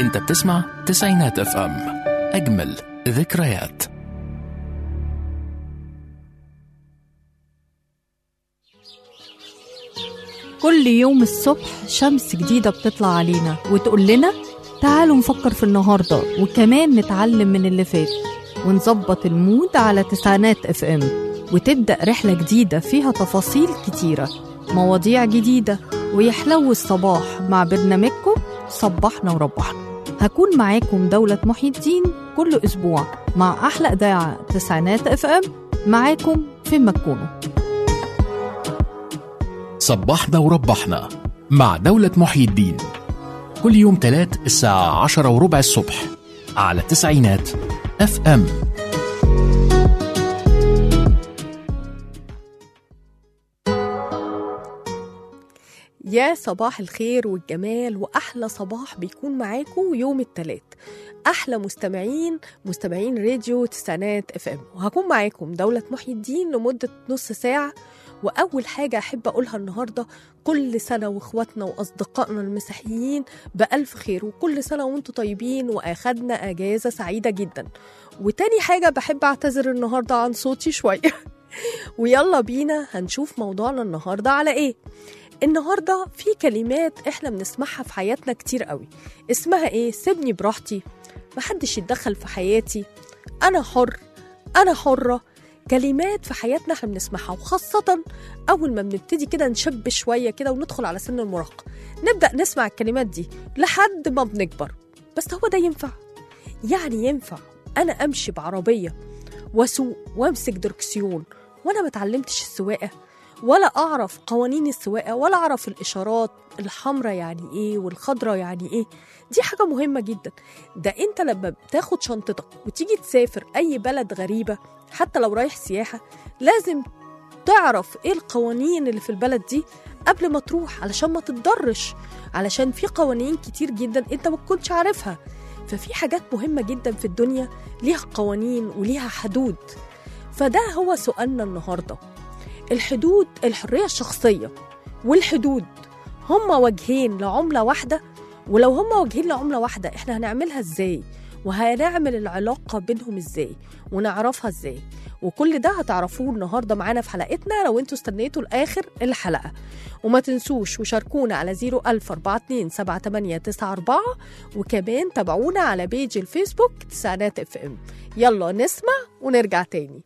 انت بتسمع تسعينات اف ام اجمل ذكريات كل يوم الصبح شمس جديدة بتطلع علينا وتقول لنا تعالوا نفكر في النهاردة وكمان نتعلم من اللي فات ونظبط المود على تسعينات اف ام وتبدأ رحلة جديدة فيها تفاصيل كتيرة مواضيع جديدة ويحلو الصباح مع برنامجكم صبحنا وربحنا هكون معاكم دولة محي الدين كل أسبوع مع أحلى إذاعة تسعينات اف ام معاكم فين ما تكونوا صبحنا وربحنا مع دولة محيي الدين كل يوم تلات الساعة عشرة وربع الصبح على تسعينات اف ام يا صباح الخير والجمال واحلى صباح بيكون معاكم يوم التلات احلى مستمعين مستمعين راديو تسعينات اف ام وهكون معاكم دولة محي الدين لمدة نص ساعة واول حاجة احب اقولها النهاردة كل سنة واخواتنا واصدقائنا المسيحيين بألف خير وكل سنة وانتم طيبين واخدنا اجازة سعيدة جدا وتاني حاجة بحب اعتذر النهاردة عن صوتي شوية ويلا بينا هنشوف موضوعنا النهاردة على ايه النهاردة في كلمات احنا بنسمعها في حياتنا كتير قوي اسمها ايه سيبني براحتي محدش يتدخل في حياتي انا حر انا حرة كلمات في حياتنا احنا بنسمعها وخاصة أول ما بنبتدي كده نشب شوية كده وندخل على سن المراهقة نبدأ نسمع الكلمات دي لحد ما بنكبر بس هو ده ينفع يعني ينفع أنا أمشي بعربية وأسوق وأمسك دركسيون وأنا ما اتعلمتش السواقة ولا أعرف قوانين السواقة ولا أعرف الإشارات الحمراء يعني إيه والخضراء يعني إيه دي حاجة مهمة جدا ده أنت لما بتاخد شنطتك وتيجي تسافر أي بلد غريبة حتى لو رايح سياحة لازم تعرف إيه القوانين اللي في البلد دي قبل ما تروح علشان ما تتضرش علشان في قوانين كتير جدا أنت ما تكونش عارفها ففي حاجات مهمة جدا في الدنيا ليها قوانين وليها حدود فده هو سؤالنا النهارده الحدود الحرية الشخصية والحدود هما وجهين لعملة واحدة ولو هما وجهين لعملة واحدة احنا هنعملها ازاي وهنعمل العلاقة بينهم ازاي ونعرفها ازاي وكل ده هتعرفوه النهاردة معانا في حلقتنا لو انتوا استنيتوا لآخر الحلقة وما تنسوش وشاركونا على 01042 وكمان تابعونا على بيج الفيسبوك تسعينات اف ام يلا نسمع ونرجع تاني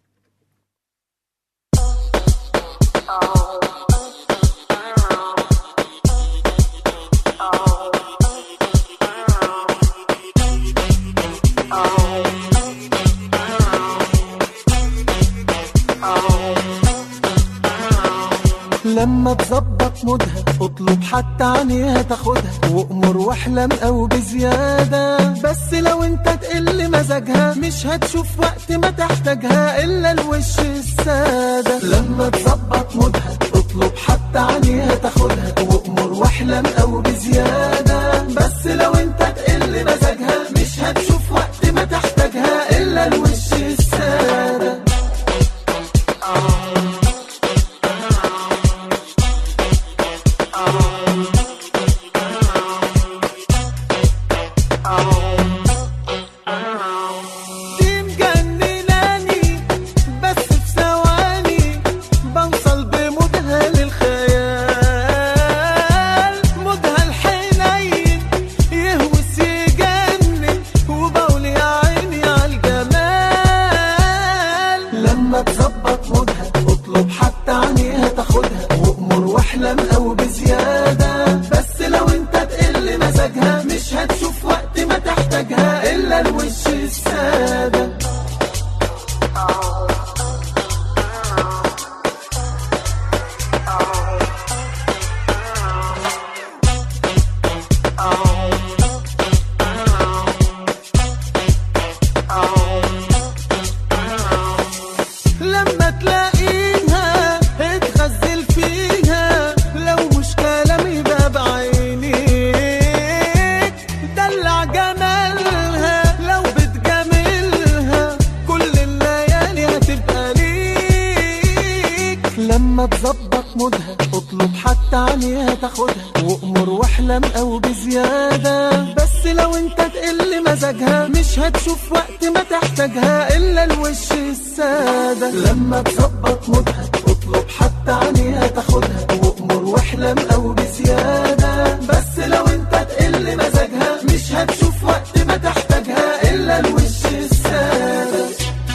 لما تظبط مودها اطلب حتى عينيها تاخدها وامر واحلم او بزيادة بس لو انت تقل مزاجها مش هتشوف وقت ما تحتاجها الا الوش السادة لما تظبط مودها اطلب حتى عينيها تاخدها وامر واحلم او بزيادة بس لو انت تقل مزاجها مش هتشوف وقت ما تحتاجها الا الوش السادة دي مجنناني بس في ثواني بوصل بمودها للخيال مودها الحنين يهوس يجنن وبقول يا عيني عالجمال لما تظبط مودها اطلب حتى عينيها تاخدها وامر واحلم او بزيادة بس لو انت تقل مزاجها مش هتشوف وقت ما تحتاجها الا الوش السادة لما تلاقيها اتغزل فيها لو مش كلام اطلب حتى عليها تاخدها وامر واحلم او بزيادة بس لو انت تقل مزاجها مش هتشوف وقت ما تحتاجها الا الوش السادة لما تظبط مودها اطلب حتى عليها تاخدها وامر واحلم او بزيادة بس لو انت تقل مزاجها مش هتشوف وقت ما تحتاجها الا الوش السادة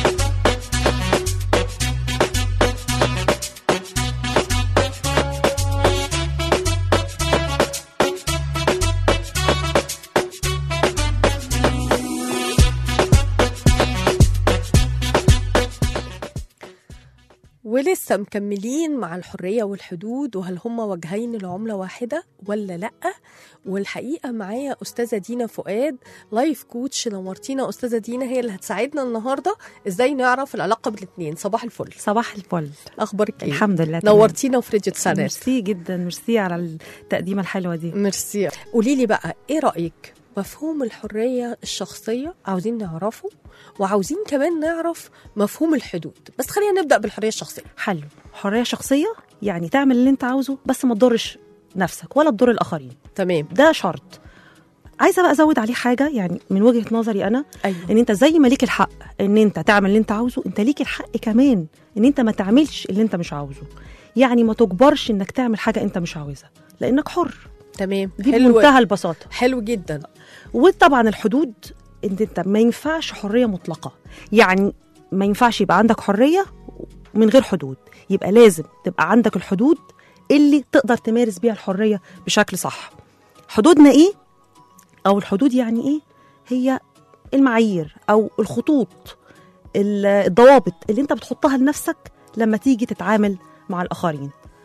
ولسه مكملين مع الحرية والحدود وهل هما وجهين لعملة واحدة ولا لأ والحقيقة معايا أستاذة دينا فؤاد لايف كوتش نورتينا أستاذة دينا هي اللي هتساعدنا النهاردة إزاي نعرف العلاقة بالاتنين صباح الفل صباح الفل أخبارك إيه؟ الحمد لله تمام. نورتينا في ريديو تسانات ميرسي جدا ميرسي على التقديمه الحلوه دي ميرسي قولي لي بقى إيه رأيك مفهوم الحرية الشخصية عاوزين نعرفه وعاوزين كمان نعرف مفهوم الحدود بس خلينا نبدأ بالحرية الشخصية حلو حريه شخصيه يعني تعمل اللي انت عاوزه بس ما تضرش نفسك ولا تضر الاخرين تمام ده شرط عايزه بقى ازود عليه حاجه يعني من وجهه نظري انا أيوه ان انت زي ما ليك الحق ان انت تعمل اللي انت عاوزه انت ليك الحق كمان ان انت ما تعملش اللي انت مش عاوزه يعني ما تجبرش انك تعمل حاجه انت مش عاوزها لانك حر تمام دي حلو بمنتهى البساطه حلو جدا وطبعا الحدود ان انت ما ينفعش حريه مطلقه يعني ما ينفعش يبقى عندك حريه من غير حدود يبقى لازم تبقى عندك الحدود اللي تقدر تمارس بيها الحريه بشكل صح حدودنا ايه او الحدود يعني ايه هي المعايير او الخطوط ال- الضوابط اللي انت بتحطها لنفسك لما تيجي تتعامل مع الاخرين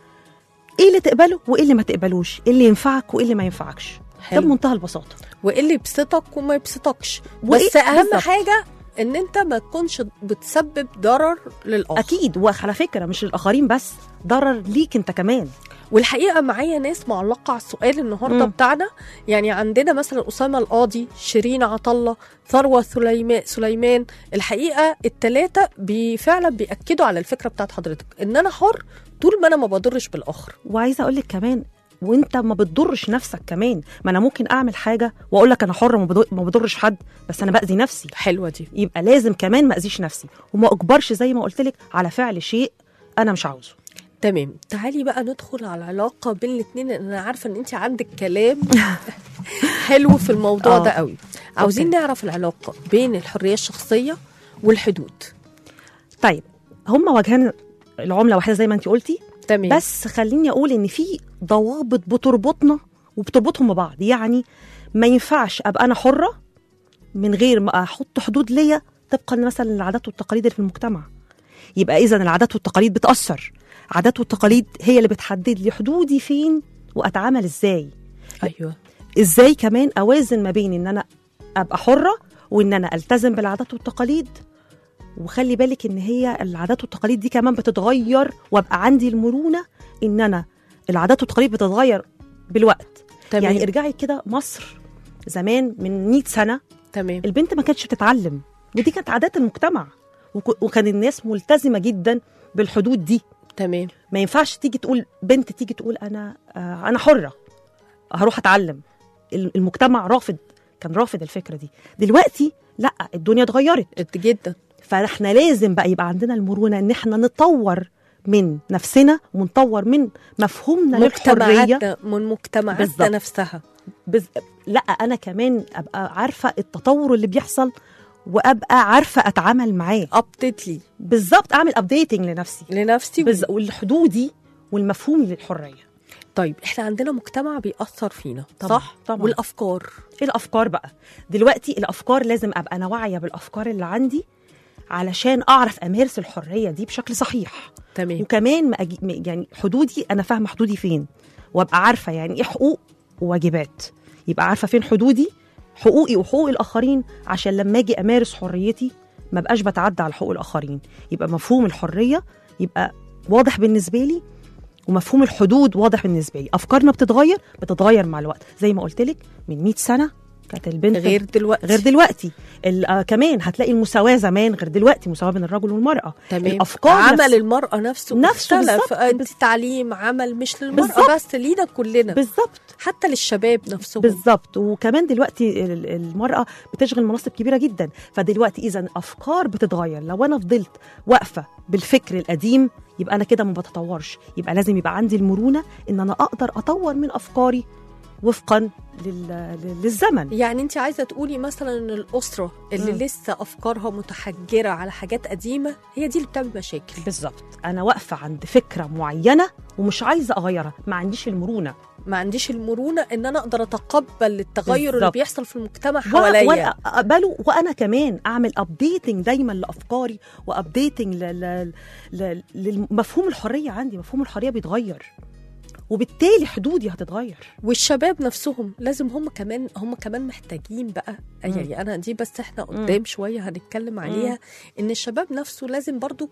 ايه اللي تقبله وايه اللي ما تقبلوش ايه اللي ينفعك وايه اللي ما ينفعكش ده حلو بمنتهى البساطه وايه اللي يبسطك وما يبسطكش وإيه- بس اهم بالظبط. حاجه ان انت ما تكونش بتسبب ضرر للاخر اكيد وعلى فكره مش للاخرين بس ضرر ليك انت كمان والحقيقه معايا ناس معلقه على السؤال النهارده مم. بتاعنا يعني عندنا مثلا اسامه القاضي شيرين عطله ثروه سليمان سليمان الحقيقه الثلاثه بي فعلا بياكدوا على الفكره بتاعت حضرتك ان انا حر طول ما انا ما بضرش بالاخر وعايزه اقول لك كمان وانت ما بتضرش نفسك كمان ما انا ممكن اعمل حاجه واقول لك انا حره ما بض- ما بضرش حد بس انا باذي نفسي حلوه دي يبقى لازم كمان ما اذيش نفسي وما اجبرش زي ما قلت لك على فعل شيء انا مش عاوزه تمام تعالي بقى ندخل على العلاقه بين الاثنين لان انا عارفه ان انت عندك كلام حلو في الموضوع آه. ده قوي عاوزين أوكي. نعرف العلاقه بين الحريه الشخصيه والحدود طيب هما وجهان العمله واحده زي ما انت قلتي تمام بس خليني اقول ان في ضوابط بتربطنا وبتربطهم ببعض يعني ما ينفعش ابقى انا حره من غير ما احط حدود ليا طبقا مثلا للعادات والتقاليد اللي في المجتمع يبقى اذا العادات والتقاليد بتاثر عادات والتقاليد هي اللي بتحدد لي حدودي فين واتعامل ازاي ايوه ازاي كمان اوازن ما بين ان انا ابقى حره وان انا التزم بالعادات والتقاليد وخلي بالك ان هي العادات والتقاليد دي كمان بتتغير وابقى عندي المرونه ان انا العادات والتقاليد بتتغير بالوقت تمام يعني ارجعي كده مصر زمان من 100 سنه تمام البنت ما كانتش بتتعلم ودي كانت عادات المجتمع وك- وكان الناس ملتزمه جدا بالحدود دي تمام ما ينفعش تيجي تقول بنت تيجي تقول انا آه انا حره هروح اتعلم ال- المجتمع رافض كان رافض الفكره دي دلوقتي لا الدنيا اتغيرت جدا فاحنا لازم بقى يبقى عندنا المرونه ان احنا نطور من نفسنا ونطور من مفهومنا للحريه مجتمعاتنا من مجتمعاتنا بالظبط. نفسها بز... لا انا كمان ابقى عارفه التطور اللي بيحصل وابقى عارفه اتعامل معاه ابديت لي بالظبط اعمل ابديتنج لنفسي لنفسي بز... والحدودي والمفهوم للحريه طيب احنا عندنا مجتمع بيأثر فينا طبعاً، صح طبعاً. والافكار ايه الافكار بقى دلوقتي الافكار لازم ابقى انا واعيه بالافكار اللي عندي علشان اعرف امارس الحريه دي بشكل صحيح تمام وكمان ما أجي... ما- يعني حدودي انا فاهمه حدودي فين وابقى عارفه يعني ايه حقوق وواجبات يبقى عارفه فين حدودي حقوقي وحقوق الاخرين عشان لما اجي امارس حريتي ما بقاش بتعدى على حقوق الاخرين يبقى مفهوم الحريه يبقى واضح بالنسبه لي ومفهوم الحدود واضح بالنسبه لي افكارنا بتتغير بتتغير مع الوقت زي ما قلت لك من 100 سنه كانت البنت غير دلوقتي غير دلوقتي ال- آه كمان هتلاقي المساواه زمان غير دلوقتي مساواه بين الرجل والمراه تمام الافكار عمل نفس- المرأة نفسه نفسه اختلف بالظبط. آه، بس- تعليم عمل مش للمرأة بالظبط. بس لينا كلنا بالظبط حتى للشباب نفسهم بالظبط وكمان دلوقتي ال- المراه بتشغل مناصب كبيره جدا فدلوقتي اذا الافكار بتتغير لو انا فضلت واقفه بالفكر القديم يبقى انا كده ما بتطورش يبقى لازم يبقى عندي المرونه ان انا اقدر اطور من افكاري وفقا لل... لل- للزمن يعني انت عايزه تقولي مثلا ان الاسره اللي مم. لسه افكارها متحجره على حاجات قديمه هي دي اللي بتعمل مشاكل بالظبط انا واقفه عند فكره معينه ومش عايزه اغيرها ما عنديش المرونه ما عنديش المرونه ان انا اقدر اتقبل التغير اللي بالظبط. بيحصل في المجتمع و- حواليا وانا اقبله وانا كمان اعمل ابديتنج دايما لافكاري وابديتنج لمفهوم الحريه عندي مفهوم الحريه بيتغير وبالتالي حدودي هتتغير والشباب نفسهم لازم هم كمان هم كمان محتاجين بقى يعني انا دي بس احنا قدام شويه هنتكلم عليها ان الشباب نفسه لازم برضو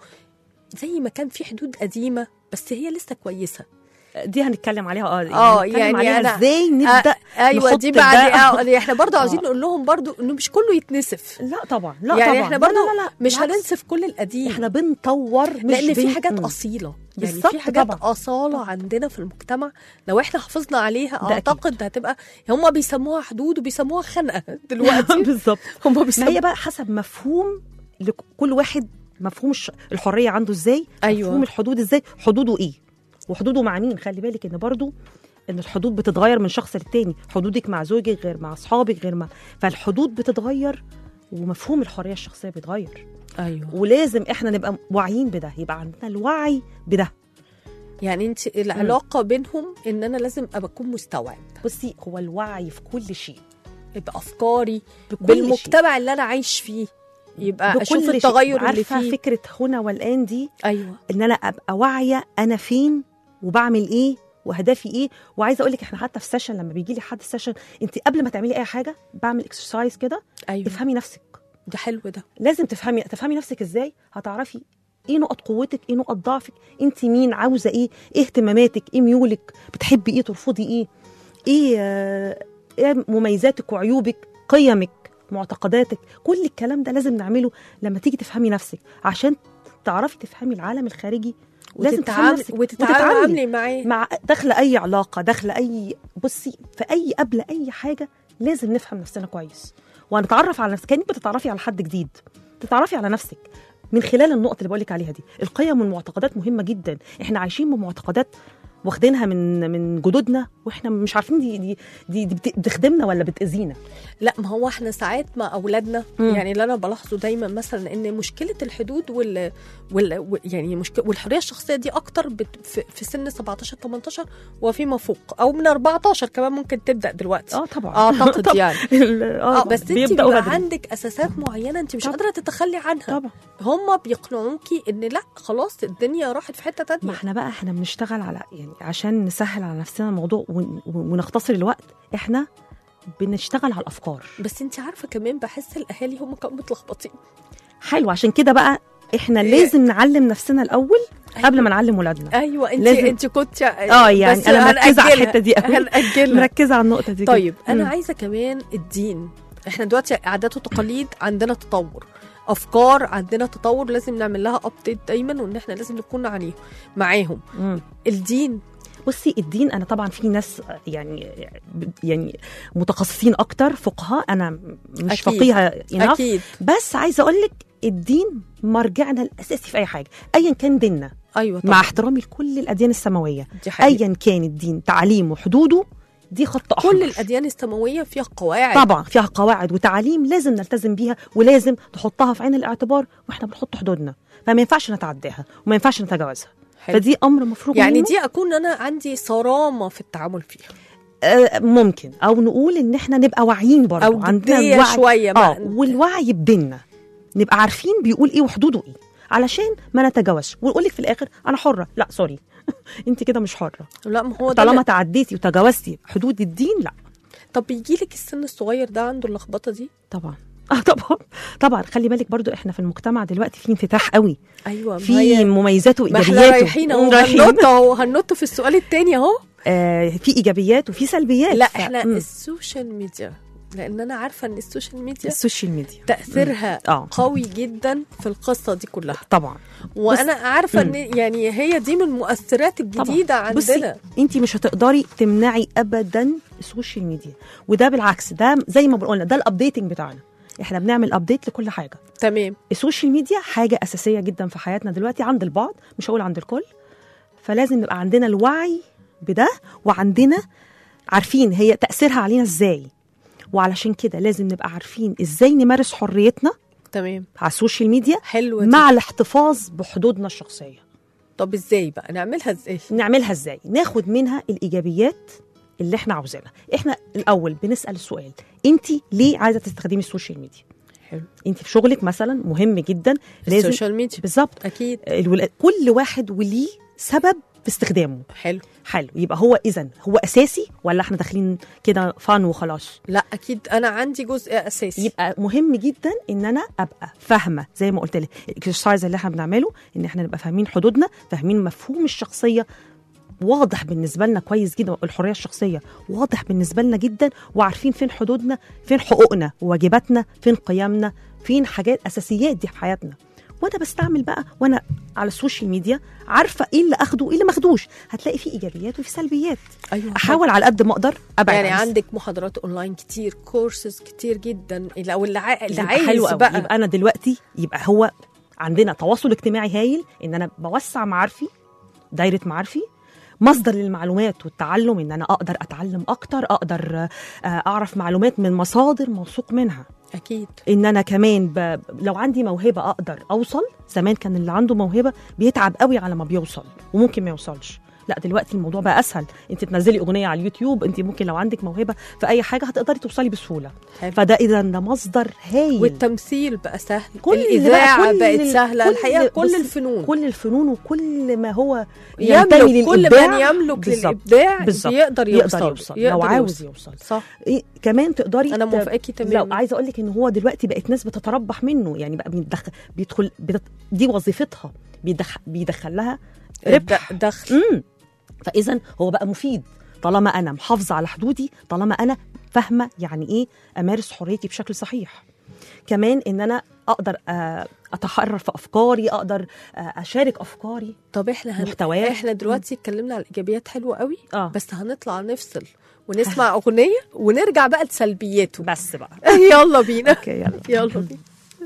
زي ما كان في حدود قديمه بس هي لسه كويسه دي هنتكلم عليها اه آه، هنتكلم يعني عليها أنا- ازاي نبدا آه ايوه نحط دي بعد ده- آه احنا برضو عاوزين آه. نقول لهم برضو انه مش كله يتنسف لا طبعا لا يعني طبعا احنا لا برضو لا لا, لا. مش بالعكس. هننسف كل القديم احنا بنطور مش لان في بن- حاجات مم. اصيله يعني بالظبط في حاجات طبعاً. اصاله عندنا في المجتمع لو احنا حافظنا عليها ده أكيد. اعتقد هتبقى هم بيسموها حدود وبيسموها خنقه دلوقتي بالظبط هم ما بيسموها هي بقى حسب مفهوم لكل واحد مفهوم الش- الحريه عنده ازاي أيوة. مفهوم الحدود ازاي حدوده ايه وحدوده مع مين خلي بالك ان برضو ان الحدود بتتغير من شخص للتاني حدودك مع زوجك غير مع اصحابك غير مع فالحدود بتتغير ومفهوم الحريه الشخصيه بيتغير ايوه ولازم احنا نبقى واعيين بده يبقى عندنا الوعي بده يعني انت العلاقه بينهم ان انا لازم ابقى اكون مستوعب بصي هو الوعي في كل شيء بافكاري بكل بالمجتمع اللي انا عايش فيه يبقى بكل اشوف شيء. التغير اللي عارفه فيه فكره هنا والان دي ايوه ان انا ابقى واعيه انا فين وبعمل ايه واهدافي ايه وعايزه اقول لك احنا حتى في سيشن لما بيجي لي حد سيشن انت قبل ما تعملي اي حاجه بعمل اكسرسايز كده ايوه افهمي نفسك ده حلو ده لازم تفهمي تفهمي نفسك ازاي هتعرفي ايه نقط قوتك ايه نقط ضعفك انت مين عاوزه ايه ايه اهتماماتك ايه ميولك بتحبي ايه ترفضي ايه ايه آه، ايه مميزاتك وعيوبك قيمك معتقداتك كل الكلام ده لازم نعمله لما تيجي تفهمي نفسك عشان تعرفي تفهمي العالم الخارجي لازم تفهمي وتتعاملي نفسك وتتعاملي معاه مع داخله اي علاقه داخله اي بصي في اي قبل اي حاجه لازم نفهم نفسنا كويس ونتعرف على نفسك كانك بتتعرفي على حد جديد تتعرفي على نفسك من خلال النقط اللي بقولك عليها دي القيم والمعتقدات مهمه جدا احنا عايشين بمعتقدات واخدينها من من جدودنا واحنا مش عارفين دي دي دي, دي بت- بتخدمنا ولا بتاذينا لا ما هو احنا ساعات مع اولادنا مم. يعني اللي انا بلاحظه دايما مثلا ان مشكله الحدود وال, وال... وال- يعني مشكله والحريه الشخصيه دي اكتر بت... في... في سن 17 18 وفيما فوق او من 14 كمان ممكن تبدا دلوقتي اه طبعا اعتقد طبعاً. يعني ال- اه بس انت بيبدأوا بيبقى بدري. عندك اساسات معينه انت مش طبعاً. قادره تتخلي عنها طبعا هم بيقنعوكي ان لا خلاص الدنيا راحت في حته ما تانية احنا بقى احنا بنشتغل على يعني عشان نسهل على نفسنا الموضوع ون- ونختصر الوقت احنا بنشتغل على الافكار بس انت عارفه كمان بحس الاهالي هم كانوا متلخبطين حلو عشان كده بقى احنا إيه. لازم نعلم نفسنا الاول قبل ما نعلم ولادنا ايوه انت لازم- انت كنت اه يعني بس انا مركزه على هنأجلها. الحته دي قوي هنأجلها مركزه على النقطه دي طيب كده. انا مم. عايزه كمان الدين احنا دلوقتي عادات وتقاليد عندنا تطور افكار عندنا تطور لازم نعمل لها ابديت دايما وان احنا لازم نكون عليهم معاهم مم. الدين بصي الدين انا طبعا في ناس يعني يعني متخصصين اكتر فقهاء انا مش أكيد. فقيهه enough. اكيد بس عايزه اقول لك الدين مرجعنا الاساسي في اي حاجه ايا كان ديننا ايوه مع طبعا احترامي لكل الاديان السماويه دي حقيقة. ايا كان الدين تعاليمه وحدوده دي خط احمر كل الاديان السماويه فيها قواعد طبعا فيها قواعد وتعاليم لازم نلتزم بيها ولازم نحطها في عين الاعتبار واحنا بنحط حدودنا فما ينفعش نتعداها وما ينفعش نتجاوزها حلو. فدي امر مفروغ يعني منه. دي اكون انا عندي صرامه في التعامل فيها آه ممكن او نقول ان احنا نبقى واعيين برضه او جديه شويه اه بقى والوعي بديننا نبقى عارفين بيقول ايه وحدوده ايه علشان ما نتجاوزش ونقول لك في الاخر انا حره لا سوري انت كده مش حره لا ما هو ده طالما اللي- تعديتي وتجاوزتي حدود الدين لا طب بيجي لك السن الصغير ده عنده اللخبطه دي طبعا اه طبعا طبعا خلي بالك برضو احنا في المجتمع دلوقتي في انفتاح قوي ايوه ما في هي- مميزاته ما احنا وايجابياته رايحين اهو رايحين. هننط اهو هننط في السؤال التاني اهو آه في ايجابيات وفي سلبيات لا ف- احنا مم. السوشيال ميديا لان انا عارفه ان السوشيال ميديا السوشيال ميديا تاثيرها اه قوي جدا في القصه دي كلها طبعا وانا عارفه ان يعني هي دي من المؤثرات الجديده بصي عندنا انت مش هتقدري تمنعي ابدا السوشيال ميديا وده بالعكس ده زي ما قلنا ده الابديتنج بتاعنا احنا بنعمل ابديت لكل حاجه تمام السوشيال ميديا حاجه اساسيه جدا في حياتنا دلوقتي عند البعض مش هقول عند الكل فلازم نبقى عندنا الوعي بده وعندنا عارفين هي تاثيرها علينا ازاي وعلشان كده لازم نبقى عارفين ازاي نمارس حريتنا تمام على السوشيال ميديا حلوه دي. مع الاحتفاظ بحدودنا الشخصيه طب ازاي بقى نعملها ازاي نعملها ازاي ناخد منها الايجابيات اللي احنا عاوزينها احنا الاول بنسال السؤال انت ليه عايزه تستخدمي السوشيال ميديا حلو انت في شغلك مثلا مهم جدا لازم السوشيال ميديا بالظبط اكيد الولا- كل واحد وليه سبب في استخدامه حلو حلو يبقى هو اذا هو اساسي ولا احنا داخلين كده فان وخلاص لا اكيد انا عندي جزء اساسي يبقى مهم جدا ان انا ابقى فاهمه زي ما قلت لك الاكسرسايز اللي احنا بنعمله ان احنا نبقى فاهمين حدودنا فاهمين مفهوم الشخصيه واضح بالنسبه لنا كويس جدا الحريه الشخصيه واضح بالنسبه لنا جدا وعارفين فين حدودنا فين حقوقنا وواجباتنا فين قيمنا فين حاجات اساسيات دي في حياتنا وانا بستعمل بقى وانا على السوشيال ميديا عارفه ايه اللي اخده وايه اللي ما اخدوش هتلاقي فيه ايجابيات وفي سلبيات ايوه احاول على قد ما اقدر ابعد يعني عن عندك محاضرات اونلاين كتير كورسز كتير جدا لو اللي, عا... اللي يبقى عايز حلو قوي بقى يبقى انا دلوقتي يبقى هو عندنا تواصل اجتماعي هايل ان انا بوسع معارفي دايره معارفي مصدر للمعلومات والتعلم ان انا اقدر اتعلم اكتر اقدر آه، اعرف معلومات من مصادر موثوق منها اكيد ان انا كمان ب... لو عندي موهبه اقدر اوصل زمان كان اللي عنده موهبه بيتعب قوي على ما بيوصل وممكن ما يوصلش لا دلوقتي الموضوع بقى اسهل انت تنزلي اغنيه على اليوتيوب انت ممكن لو عندك موهبه في اي حاجه هتقدري توصلي بسهوله حلو. فده اذا ده مصدر هايل والتمثيل بقى سهل كل الاذاعه كل بقت سهله كل- الحقيقه كل بصي، الفنون كل الفنون وكل ما هو ينتمي يملك كل للإبداع من يملك بالظبط. للابداع بالظبط. يقدر يوصل يقدر يوصل لو عاوز يوصل صح إيه كمان تقدري انا ت- موافقاكي لو تماما عايزه اقول لك ان هو دلوقتي بقت ناس بتتربح منه يعني بقى بيدخل بيدخل بتت... دي وظيفتها بيدخل بيدخل لها ربح د- دخل امم فاذا هو بقى مفيد طالما انا محافظه على حدودي طالما انا فاهمه يعني ايه امارس حريتي بشكل صحيح كمان ان انا اقدر آه، اتحرر في افكاري اقدر آه، اشارك افكاري طب احنا هن... محتواه. احنا دلوقتي اتكلمنا على الايجابيات حلوه قوي اه بس هنطلع نفصل ونسمع اغنيه ونرجع بقى لسلبياته بس بقى يلا بينا اوكي يلا يلا بينا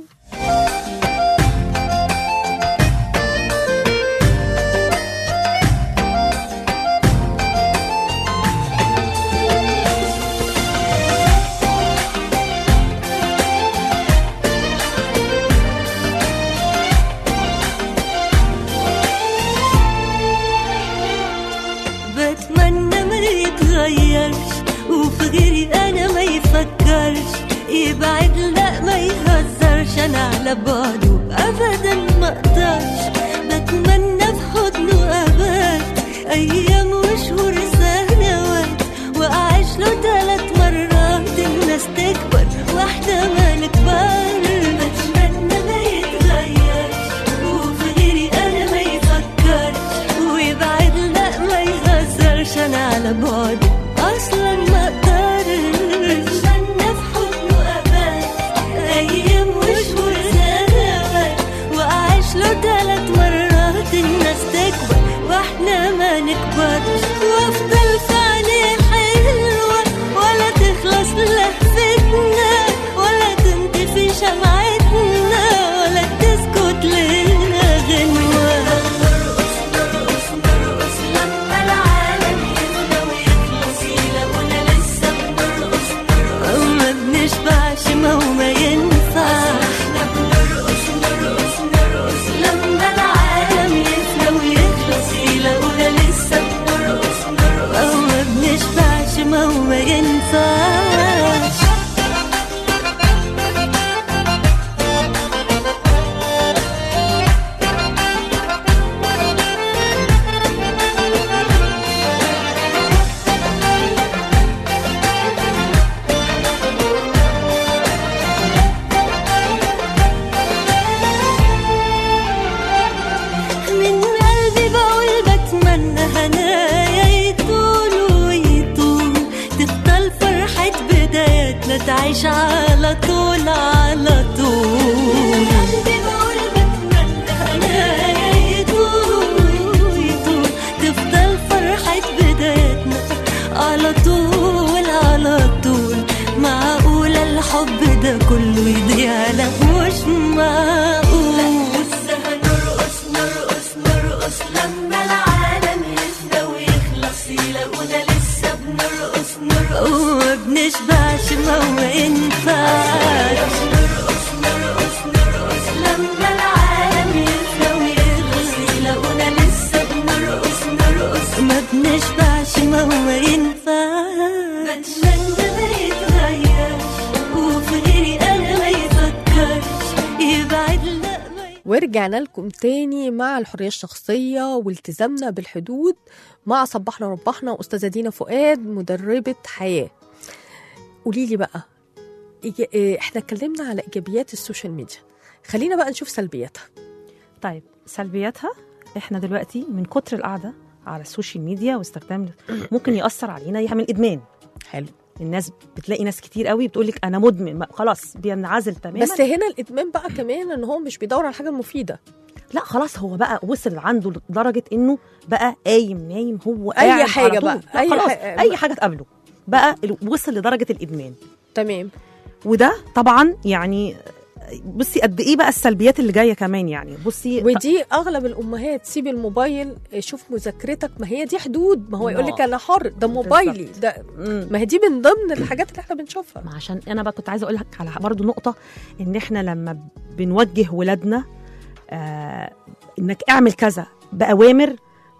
بتمنى ما يتغيرش وفي غيري انا ما يفكرش يبعد لا ما يهزرش انا على بعده ابدا ما اقدرش بتمنى في حضنه ابات ايام وشهور سنوات واعيش له ثلاث مرات الناس تكبر واحده ما نكبر بتمنى ما يتغيرش وفي غيري انا ما يفكرش ويبعد لا ما يهزرش انا على بعد اصلا ما اقدرش بتمنى في حضنه ابات ايام وشهور سنوات واعيش له ثلاث مرات الناس تكبر واحنا ما نكبرش وافضل في عينيه حلوه ولا تخلص لهفتنا ولا تنطفي شمعتنا ولا تسكت لنا غنوه نرقص نرقص نرقص لما العالم يفنى ويخلص تعيش على طول على طول قلبي بقول بتمنى هنايا يطول يطول تفضل فرحة بدايتنا على طول على طول معقولة الحب ده كله يضيع لا مش معقول لسه هنرقص نرقص نرقص لما العالم يفنى ويخلص يلاقونا لسه بنرقص نرقص وما بنشبعش ما هو ينفعش نرقص نرقص نرقص لما العالم يفنى ويخلص يلاقونا لسه بنرقص نرقص ما بنشبعش ما هو ينفعش بتمنى ما يتغيرش وفي غيري انا ما يفكرش يبعد لا ما ي- ورجعنا لكم تاني مع الحرية الشخصية والتزامنا بالحدود مع صبحنا ربحنا أستاذة دينا فؤاد مدربة حياة قولي لي بقى إيجا- إيه، احنا اتكلمنا على إيجابيات السوشيال ميديا خلينا بقى نشوف سلبياتها طيب سلبياتها احنا دلوقتي من كتر القعده على السوشيال ميديا واستخدام ممكن ياثر علينا يعمل ادمان حلو الناس بتلاقي ناس كتير قوي بتقول لك انا مدمن ما- خلاص بينعزل تماما بس هنا الإدمان بقى كمان إن هو مش بيدور على الحاجة المفيدة لا خلاص هو بقى وصل عنده لدرجه انه بقى قايم نايم هو أي قاعد على حاجة طول. بقى، لا أي خلاص ح- اي حاجه تقابله بقى ال- وصل لدرجه الادمان تمام وده طبعا يعني بصي قد ايه بقى السلبيات اللي جايه كمان يعني بصي ودي اغلب الامهات سيب الموبايل شوف مذاكرتك ما هي دي حدود ما هو يقول لك آه. انا حر ده موبايلي ده مم. ما هي دي من ضمن الحاجات اللي احنا بنشوفها ما عشان انا بقى كنت عايزه اقول لك على برضه نقطه ان احنا لما بنوجه ولادنا آه انك اعمل كذا باوامر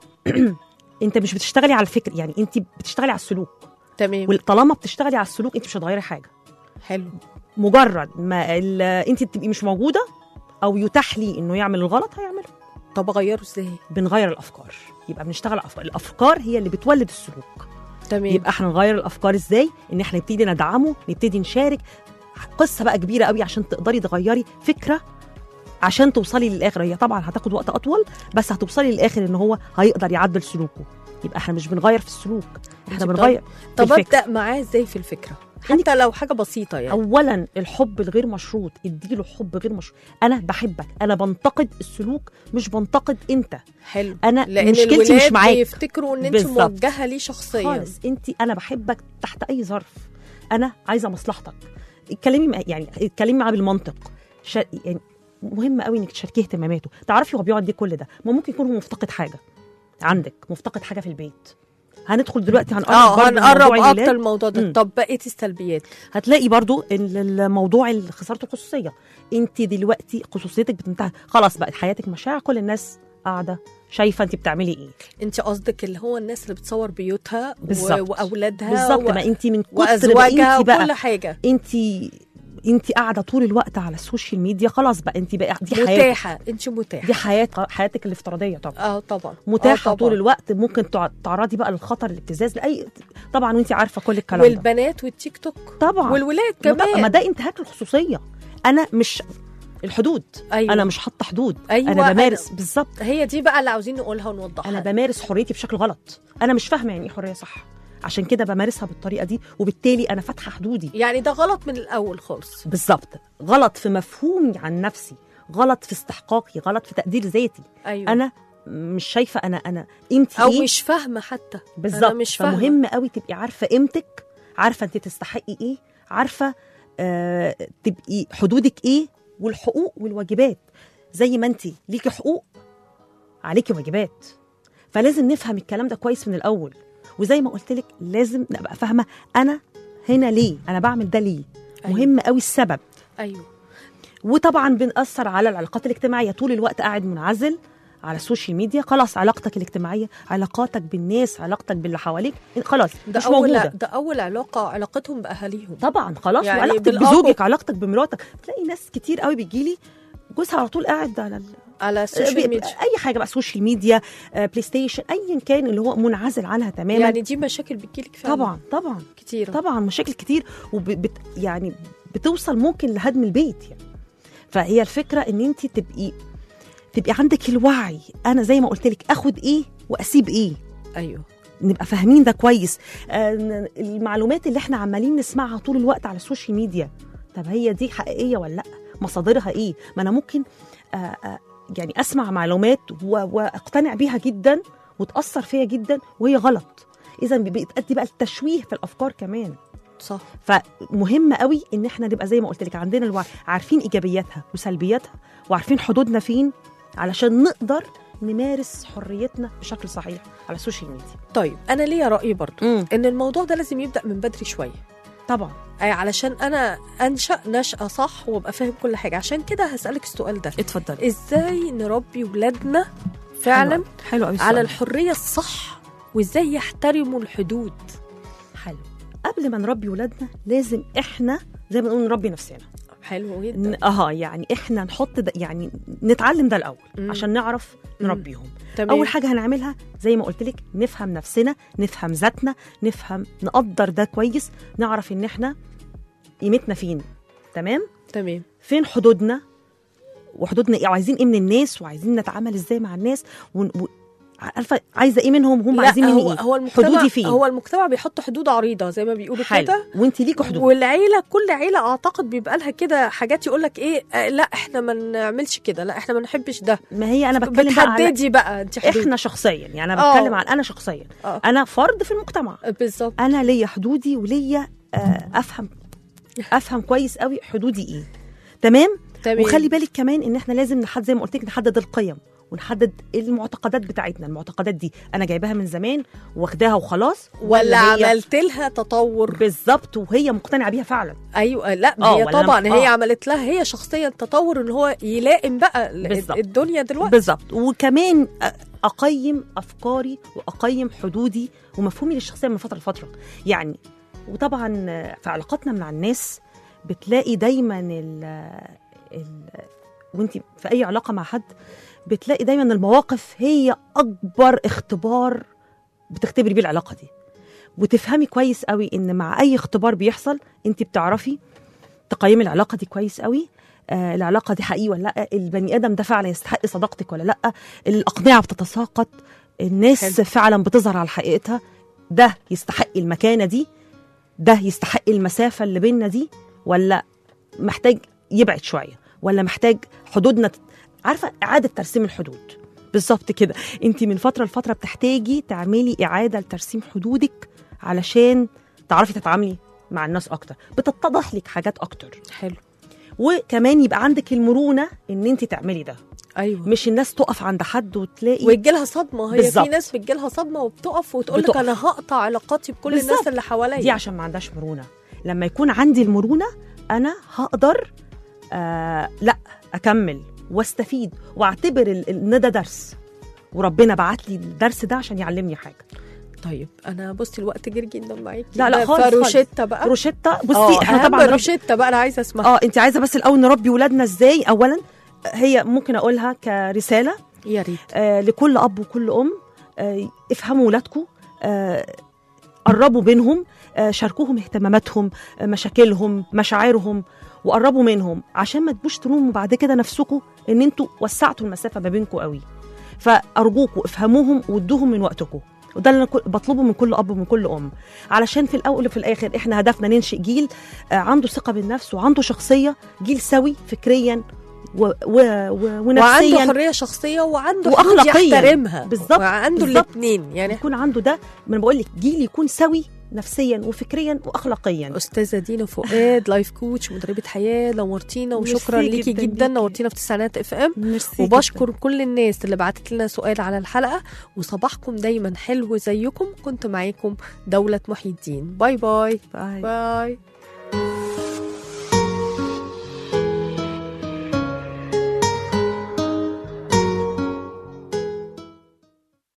انت مش بتشتغلي على الفكر يعني انت بتشتغلي على السلوك تمام وطالما بتشتغلي على السلوك انت مش هتغيري حاجه حلو مجرد ما ال- انت تبقي مش موجوده او يتاح لي انه يعمل الغلط هيعمله طب اغيره ازاي بنغير الافكار يبقى بنشتغل على الافكار الافكار هي اللي بتولد السلوك تمام يبقى احنا نغير الافكار ازاي ان احنا نبتدي ندعمه نبتدي نشارك قصه بقى كبيره قوي عشان تقدري تغيري فكره عشان توصلي للاخر هي طبعا هتاخد وقت اطول بس هتوصلي للاخر ان هو هيقدر يعدل سلوكه يبقى احنا مش بنغير في السلوك احنا طب- بنغير طب في الفكرة. ابدا معاه ازاي في الفكره حتى لو حاجه بسيطه يعني اولا الحب الغير مشروط اديله حب غير مشروط انا بحبك انا بنتقد السلوك مش بنتقد انت حلو انا لان مشكلتي مش الولاد معاك بيفتكروا ان انت بالظبط. موجهه ليه شخصيا خالص انت انا بحبك تحت اي ظرف انا عايزه مصلحتك اتكلمي مع- يعني اتكلمي معاه بالمنطق شا... يعني مهم قوي انك تشاركيه اهتماماته تعرفي هو بيقعد ليه كل ده ما ممكن يكون هو مفتقد حاجه عندك مفتقد حاجه في البيت هندخل دلوقتي هنقرب اه برضه هنقرب لموضوع اكتر الولاد. الموضوع ده مم. طب بقيه السلبيات هتلاقي برضو ال- الموضوع ال- خساره الخصوصيه انت دلوقتي خصوصيتك بتنتهي خلاص بقت حياتك مشاعر كل الناس قاعده شايفه انت بتعملي ايه انت قصدك اللي هو الناس اللي بتصور بيوتها و- بالظبط. واولادها بالظبط و- ما انت من كتر ما وازواجها انت بقى وكل حاجه انت انت قاعده طول الوقت على السوشيال ميديا خلاص بقى انت بقى دي حياتك متاحه انت متاحه دي حياه حياتك الافتراضيه طبعا اه طبعا متاحه آه طول طبعاً. الوقت ممكن تع- تعرضي بقى للخطر الابتزاز لاي طبعا وانت عارفه كل الكلام ده والبنات والتيك توك طبعا والولاد ما طبعاً، كمان ما ده انتهاك الخصوصيه انا مش الحدود أيوة. انا مش حاطه حدود أيوة، انا بمارس أنا- بالظبط هي دي بقى اللي عاوزين نقولها ونوضحها انا بمارس حريتي بشكل غلط انا مش فاهمه يعني ايه حريه صح عشان كده بمارسها بالطريقه دي وبالتالي انا فاتحه حدودي يعني ده غلط من الاول خالص بالظبط غلط في مفهومي عن نفسي غلط في استحقاقي غلط في تقدير ذاتي ايوه انا مش شايفه انا انا قيمتي او ايه مش فاهمه حتى بالظبط انا مش فاهمه فمهم قوي تبقي عارفه قيمتك عارفه انت تستحقي ايه عارفه آه تبقي حدودك ايه والحقوق والواجبات زي ما انت ليكي حقوق عليكي واجبات فلازم نفهم الكلام ده كويس من الاول وزي ما قلت لك لازم نبقى فاهمه انا هنا ليه انا بعمل ده ليه أيوة. مهم قوي السبب ايوه وطبعا بنأثر على العلاقات الاجتماعية طول الوقت قاعد منعزل على السوشيال ميديا خلاص علاقتك الاجتماعية علاقاتك بالناس علاقتك باللي حواليك خلاص ده مش اول موجودة ده اول علاقه علاقتك باهاليهم طبعا خلاص يعني يعني وعلاقتك بالأب- بزوجك علاقتك بمراتك تلاقي ناس كتير قوي بتجيلي جوزها على طول قاعد على ال... على بي- السوشيال ميديا اي حاجه بقى سوشيال ميديا آه، بلاي ستيشن ايا كان اللي هو منعزل عنها تماما يعني دي مشاكل بتجيلك فعلا طبعا طبعا كتير طبعا مشاكل كتير وبت يعني بتوصل ممكن لهدم البيت يعني فهي الفكره ان انت تبقي تبقي عندك الوعي انا زي ما قلت لك اخد ايه واسيب ايه ايوه نبقى فاهمين ده كويس آه، ن- المعلومات اللي احنا عمالين نسمعها طول الوقت على السوشيال ميديا طب هي دي حقيقيه ولا لا مصادرها ايه ما انا ممكن آه، آه، يعني اسمع معلومات و- واقتنع بيها جدا وتاثر فيا جدا وهي غلط اذا بتأدي بقى التشويه في الافكار كمان صح فمهم قوي ان احنا نبقى زي ما قلت لك عندنا الوعي عارفين ايجابياتها وسلبياتها وعارفين حدودنا فين علشان نقدر نمارس حريتنا بشكل صحيح على السوشيال ميديا طيب انا ليا راي برضو امم ان الموضوع ده لازم يبدا من بدري شويه طبعا أي علشان انا انشا نشاه صح وابقى فاهم كل حاجه عشان كده هسالك السؤال ده اتفضلي ازاي نربي ولادنا فعلا حلو قوي على الحريه الصح وازاي يحترموا الحدود حلو قبل ما نربي ولادنا لازم احنا زي ما نقول نربي نفسنا حلو جدا ن- اه يعني احنا نحط ده يعني نتعلم ده الاول مم. عشان نعرف نربيهم تمام اول حاجه هنعملها زي ما قلت لك نفهم نفسنا نفهم ذاتنا نفهم نقدر ده كويس نعرف ان احنا قيمتنا فين تمام تمام فين حدودنا وحدودنا ايه وعايزين ايه من الناس وعايزين نتعامل ازاي مع الناس ون... و... عارفه عايزه ايه منهم وهم لا عايزين مني هو ايه هو المجتمع حدودي فين هو المجتمع بيحط حدود عريضه زي ما بيقولوا حلو كده وانت ليكوا حدود والعيله كل عيله اعتقد بيبقى لها كده حاجات يقول لك ايه آه لا احنا ما نعملش كده لا احنا ما نحبش ده ما هي انا بتكلم بقى على بتحددي بقى انت حدود احنا شخصيا يعني انا آه. بتكلم عن انا شخصيا آه. انا فرد في المجتمع بالظبط انا ليا حدودي وليا آه، افهم افهم كويس قوي حدودي ايه تمام تمام وخلي بالك كمان ان احنا لازم نحدد زي ما قلت لك نحدد القيم ونحدد المعتقدات بتاعتنا المعتقدات دي انا جايباها من زمان واخداها وخلاص ولا هي عملت لها تطور بالظبط وهي مقتنعه بيها فعلا ايوه لا آه، هي ولا أنا- طبعا هي آه. عملت لها هي شخصيا تطور ان هو يلائم بقى ال- بالظبط. الدنيا دلوقتي بالظبط وكمان أ- اقيم افكاري واقيم حدودي ومفهومي للشخصيه من فتره لفتره يعني وطبعا في علاقاتنا مع الناس بتلاقي دايما ال ال وانت في اي علاقه مع حد بتلاقي دايما المواقف هي اكبر اختبار بتختبري بيه العلاقه دي وتفهمي كويس قوي ان مع اي اختبار بيحصل انت بتعرفي تقيمي العلاقه دي كويس قوي آه العلاقه دي حقيقي ولا لا البني ادم ده فعلا يستحق صداقتك ولا لا الاقنعه بتتساقط الناس حلو. حلو. فعلا بتظهر على حقيقتها ده يستحق المكانه دي ده يستحق المسافه اللي بيننا دي ولا محتاج يبعد شويه ولا محتاج حدودنا تت- عارفه اعاده ترسيم الحدود بالظبط كده انت من فتره لفتره بتحتاجي تعملي اعاده لترسيم حدودك علشان تعرفي تتعاملي مع الناس اكتر بتتضح لك حاجات اكتر حلو وكمان يبقى عندك المرونه ان انت تعملي ده ايوه مش الناس تقف عند حد وتلاقي ويجي لها صدمه هي بالظبط. في ناس بتجي لها صدمه وبتقف وتقول لك بتقف. انا هقطع علاقاتي بكل الناس بالظبط. اللي حواليا دي عشان ما عندهاش مرونه لما يكون عندي المرونه انا هقدر آه لا اكمل واستفيد واعتبر ال- ال- ان ده درس وربنا بعت لي الدرس ده عشان يعلمني حاجه طيب انا بصي الوقت جري جدا معاكي لا، لا، ده خالص، خالص. فروشيتا بقى روشيتا بصي اه احنا اهم طبعا رب... روشيتا بقى انا عايزه اسمعها اه انت عايزه بس الاول نربي ولادنا ازاي اولا هي ممكن اقولها كرساله يا ريت آه لكل اب وكل ام آه افهموا ولادكم آه قربوا بينهم آه شاركوهم اهتماماتهم آه مشاكلهم مشاعرهم وقربوا منهم عشان ما تبوش تلوموا بعد كده نفسكم ان انتوا وسعتوا المسافه ما بينكم قوي فارجوكم افهموهم وادوهم من وقتكم وده اللي انا كل- بطلبه من كل اب ومن كل ام علشان في الاول وفي الاخر احنا هدفنا ننشئ جيل آه، عنده ثقه بالنفس وعنده شخصيه جيل سوي فكريا و و و ونفسيا وعنده حريه شخصيه وعنده وأخلاقياً. حدود يحترمها بالظبط، وعنده بالظبط. الاثنين يعني يكون عنده ده ما انا بقول لك جيل يكون سوي نفسيا وفكريا واخلاقيا استاذه دينا فؤاد لايف كوتش مدربه حياه نورتينا وشكرا ميرسي ليكي جداً جدا ليكي. نورتينا في تسعينات اف ام ميرسي وبشكر كل الناس اللي بعتت لنا سؤال على الحلقه وصباحكم دايما حلو زيكم كنت معاكم دوله محي الدين باي باي جداً. باي. باي